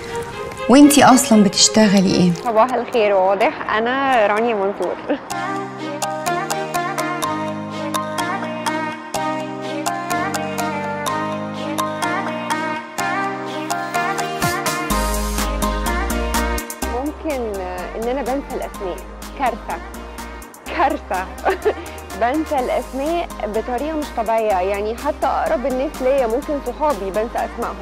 وانتي اصلا بتشتغلي ايه صباح الخير واضح انا رانيا منصور ممكن ان انا بنسى الاسماء كارثه كارثه بنسى الاسماء بطريقه مش طبيعيه يعني حتى اقرب الناس ليا ممكن صحابي بنسى اسمائهم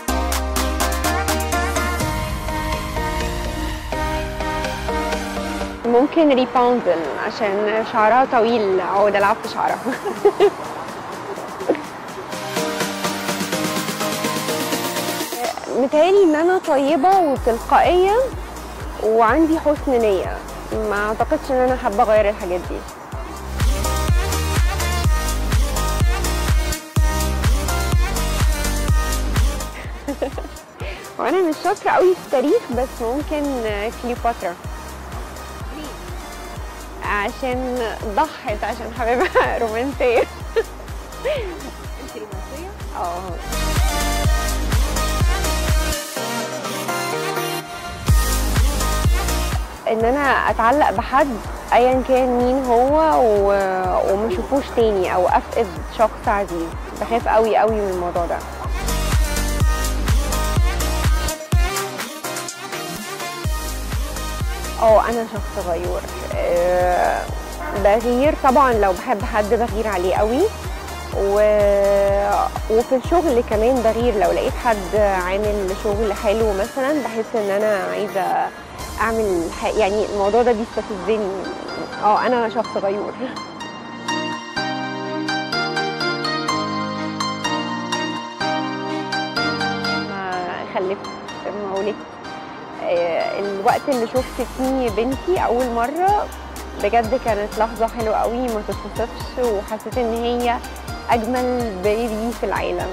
ممكن ريباوندل عشان شعرها طويل اقعد العب في شعرها متهيألي ان انا طيبه وتلقائيه وعندي حسن نيه ما اعتقدش ان انا حابه اغير الحاجات دي وانا مش شاطره قوي في التاريخ بس ممكن كليوباترا عشان ضحت عشان حبيبها رومانسيه انت رومانسيه اه ان انا اتعلق بحد ايا كان مين هو و... وما اشوفوش تاني او افقد شخص عزيز بخاف قوي قوي من الموضوع ده اه انا شخص غيور آه، بغير طبعا لو بحب حد بغير عليه قوي و... وفي الشغل كمان بغير لو لقيت حد عامل شغل حلو مثلا بحس ان انا عايزه اعمل ح... يعني الموضوع ده بيستفزني اه انا شخص غيور ما خلفت ما ولدت آه، الوقت اللي شفت فيه بنتي اول مره بجد كانت لحظه حلوه قوي ما تتوصفش وحسيت ان هي اجمل بيبي في العالم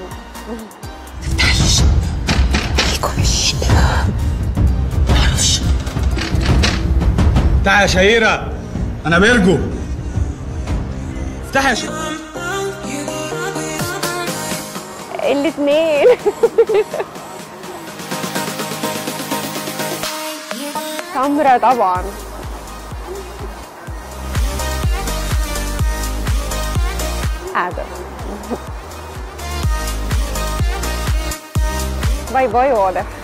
افتحي يا شهيرة أنا بيرجو افتحي يا شهيرة الاثنين سمرة طبعا قاعدة باي باي واضح